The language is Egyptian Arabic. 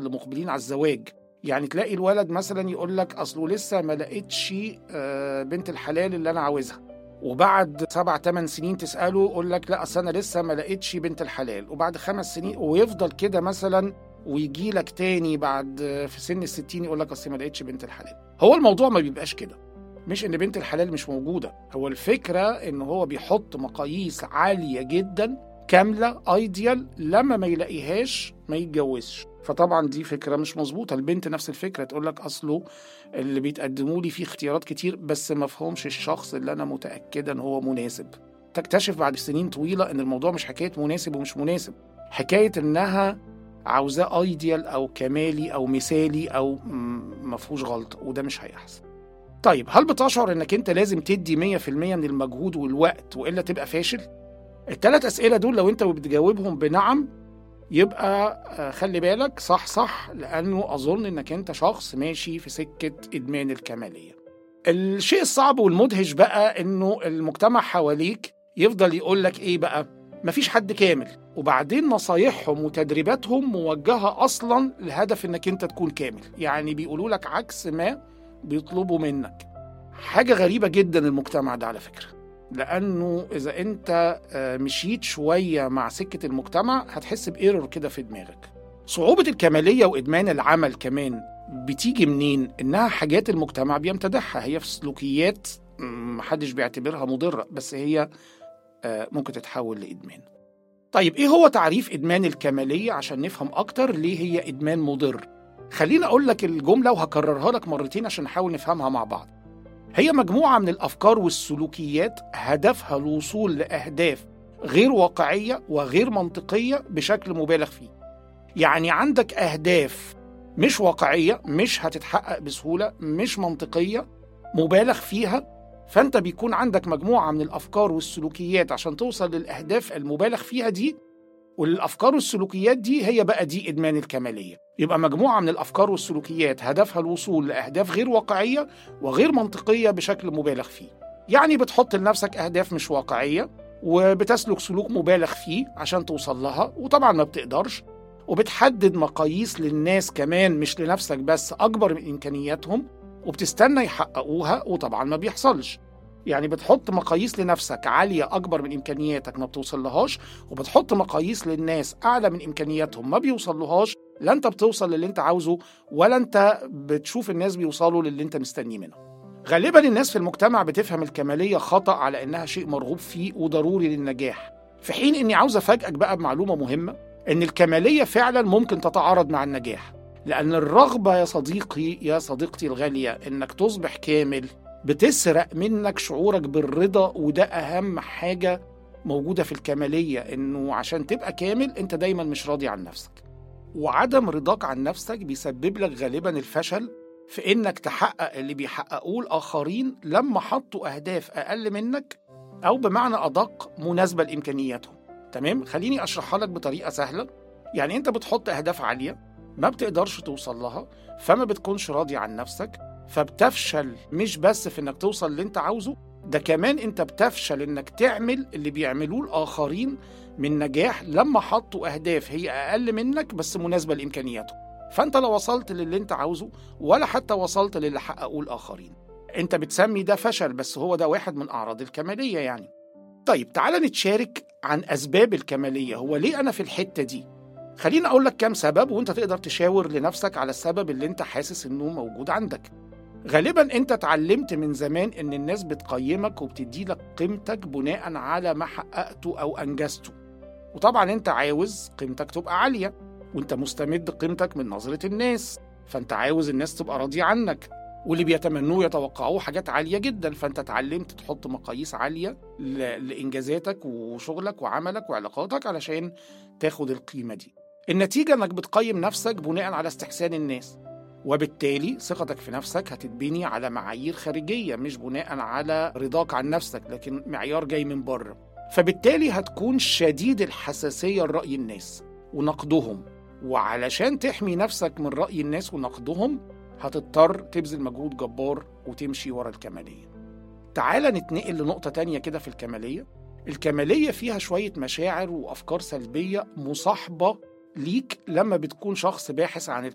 اللي مقبلين على الزواج يعني تلاقي الولد مثلا يقول لك اصله لسه ما لقيتش آه، بنت الحلال اللي انا عاوزها وبعد سبع ثمان سنين تساله يقول لك لا اصل انا لسه ما لقيتش بنت الحلال وبعد خمس سنين ويفضل كده مثلا ويجي لك تاني بعد آه، في سن الستين يقول لك اصل ما لقيتش بنت الحلال هو الموضوع ما بيبقاش كده مش ان بنت الحلال مش موجوده هو الفكره ان هو بيحط مقاييس عاليه جدا كامله ايديال لما ما يلاقيهاش ما يتجوزش فطبعا دي فكره مش مظبوطه البنت نفس الفكره تقول لك اصله اللي بيتقدموا لي فيه اختيارات كتير بس ما فهمش الشخص اللي انا متاكده ان هو مناسب تكتشف بعد سنين طويله ان الموضوع مش حكايه مناسب ومش مناسب حكايه انها عاوزاه ايديال او كمالي او مثالي او ما فيهوش غلطه وده مش هيحصل طيب هل بتشعر انك انت لازم تدي 100% من المجهود والوقت والا تبقى فاشل الثلاث اسئله دول لو انت بتجاوبهم بنعم يبقى آه، خلي بالك صح صح لانه اظن انك انت شخص ماشي في سكه ادمان الكماليه الشيء الصعب والمدهش بقى انه المجتمع حواليك يفضل يقول لك ايه بقى مفيش حد كامل وبعدين نصايحهم وتدريباتهم موجهه اصلا لهدف انك انت تكون كامل يعني بيقولوا لك عكس ما بيطلبوا منك حاجه غريبه جدا المجتمع ده على فكره لانه اذا انت آه، مشيت شويه مع سكه المجتمع هتحس بايرور كده في دماغك صعوبه الكماليه وادمان العمل كمان بتيجي منين انها حاجات المجتمع بيمتدحها هي في سلوكيات م، محدش بيعتبرها مضره بس هي آه، ممكن تتحول لادمان طيب ايه هو تعريف ادمان الكماليه عشان نفهم اكتر ليه هي ادمان مضر خليني اقول لك الجمله وهكررها لك مرتين عشان نحاول نفهمها مع بعض هي مجموعه من الافكار والسلوكيات هدفها الوصول لاهداف غير واقعيه وغير منطقيه بشكل مبالغ فيه يعني عندك اهداف مش واقعيه مش هتتحقق بسهوله مش منطقيه مبالغ فيها فانت بيكون عندك مجموعه من الافكار والسلوكيات عشان توصل للاهداف المبالغ فيها دي والافكار والسلوكيات دي هي بقى دي ادمان الكماليه يبقى مجموعه من الافكار والسلوكيات هدفها الوصول لاهداف غير واقعيه وغير منطقيه بشكل مبالغ فيه يعني بتحط لنفسك اهداف مش واقعيه وبتسلك سلوك مبالغ فيه عشان توصل لها وطبعا ما بتقدرش وبتحدد مقاييس للناس كمان مش لنفسك بس اكبر من امكانياتهم وبتستنى يحققوها وطبعا ما بيحصلش يعني بتحط مقاييس لنفسك عالية أكبر من إمكانياتك ما بتوصلهاش وبتحط مقاييس للناس أعلى من إمكانياتهم ما بيوصلهاش لا أنت بتوصل للي أنت عاوزه ولا أنت بتشوف الناس بيوصلوا للي أنت مستنيه منهم غالبا الناس في المجتمع بتفهم الكمالية خطأ على إنها شيء مرغوب فيه وضروري للنجاح في حين إني عاوز أفاجئك بقى بمعلومة مهمة إن الكمالية فعلا ممكن تتعارض مع النجاح لأن الرغبة يا صديقي يا صديقتي الغالية إنك تصبح كامل بتسرق منك شعورك بالرضا وده أهم حاجة موجودة في الكمالية إنه عشان تبقى كامل أنت دايما مش راضي عن نفسك وعدم رضاك عن نفسك بيسبب لك غالبا الفشل في إنك تحقق اللي بيحققوه الآخرين لما حطوا أهداف أقل منك أو بمعنى أدق مناسبة لإمكانياتهم تمام خليني أشرحها لك بطريقة سهلة يعني أنت بتحط أهداف عالية ما بتقدرش توصل لها فما بتكونش راضي عن نفسك فبتفشل مش بس في انك توصل اللي انت عاوزه ده كمان انت بتفشل انك تعمل اللي بيعملوه الاخرين من نجاح لما حطوا اهداف هي اقل منك بس مناسبه لامكانياتهم فانت لا وصلت للي انت عاوزه ولا حتى وصلت للي حققوه الاخرين انت بتسمي ده فشل بس هو ده واحد من اعراض الكماليه يعني طيب تعال نتشارك عن اسباب الكماليه هو ليه انا في الحته دي خليني اقول لك كام سبب وانت تقدر تشاور لنفسك على السبب اللي انت حاسس انه موجود عندك غالبا انت اتعلمت من زمان ان الناس بتقيمك وبتدي لك قيمتك بناء على ما حققته او انجزته وطبعا انت عاوز قيمتك تبقى عاليه وانت مستمد قيمتك من نظره الناس فانت عاوز الناس تبقى راضيه عنك واللي بيتمنوه يتوقعوه حاجات عاليه جدا فانت اتعلمت تحط مقاييس عاليه ل- لانجازاتك وشغلك وعملك وعلاقاتك علشان تاخد القيمه دي النتيجه انك بتقيم نفسك بناء على استحسان الناس وبالتالي ثقتك في نفسك هتتبني على معايير خارجيه مش بناء على رضاك عن نفسك لكن معيار جاي من بره فبالتالي هتكون شديد الحساسيه لراي الناس ونقدهم وعلشان تحمي نفسك من راي الناس ونقدهم هتضطر تبذل مجهود جبار وتمشي ورا الكماليه تعال نتنقل لنقطه تانية كده في الكماليه الكماليه فيها شويه مشاعر وافكار سلبيه مصاحبه ليك لما بتكون شخص باحث عن